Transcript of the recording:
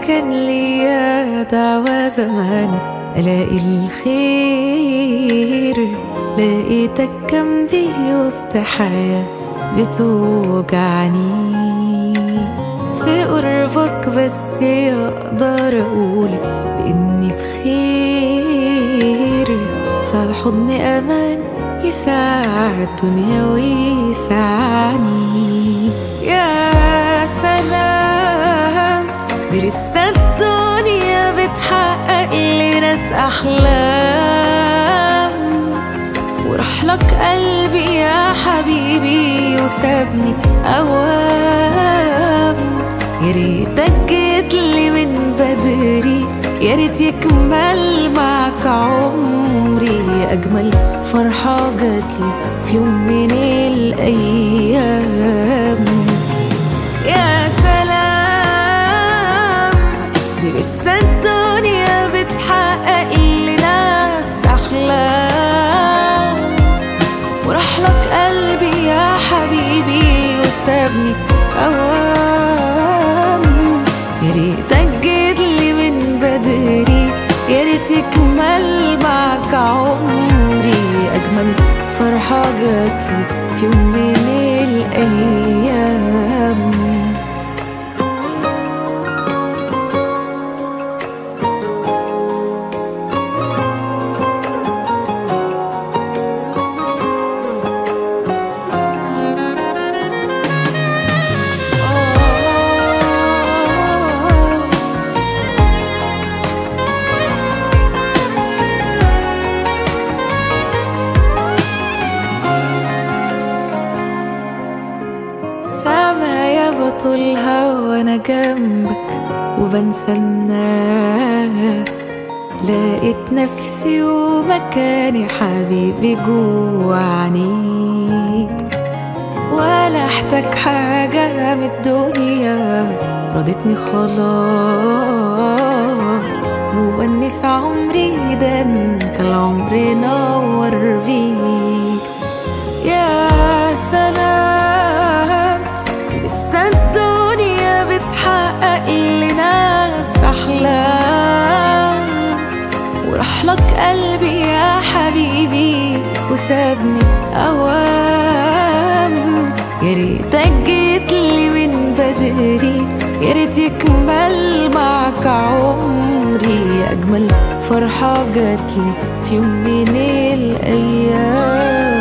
كان ليا دعوة زمان ألاقي الخير لقيتك جنبي وسط حياة بتوجعني في قربك بس أقدر أقول بإني بخير في حضن أمان يساعد الدنيا ويسعني يا سلام دي لسه الدنيا بتحقق لناس أحلام وراح لك قلبي يا حبيبي وسابني أوام يا ريتك جيتلي من بدري يا ريت يكمل معك عمري أجمل فرحة جاتلي في يوم من الأيام يا سلام دي لسه الدنيا بتحقق لناس أحلام وراح لك قلبي يا حبيبي وسابني أوام يا ريتك جيتلي من بدري يا ريت يكمل معك عمري أجمل فرحة جاتلي في يوم من الأيام آه سامع يا بطولها وانا جنبك وبنسى الناس لقيت نفسي ومكاني حبيبي جوا عينيك ولا احتاج حاجة من الدنيا رضيتني خلاص مونس عمري ده انت العمر نور بيك يا سلام لسه الدنيا بتحقق لناس أحلام وراح لك قلبي يا حبيبي وسابني أوام يا ريتك جيتلي من بدري يا ريت يكمل معك عمري أجمل فرحة جاتلي في يوم من الأيام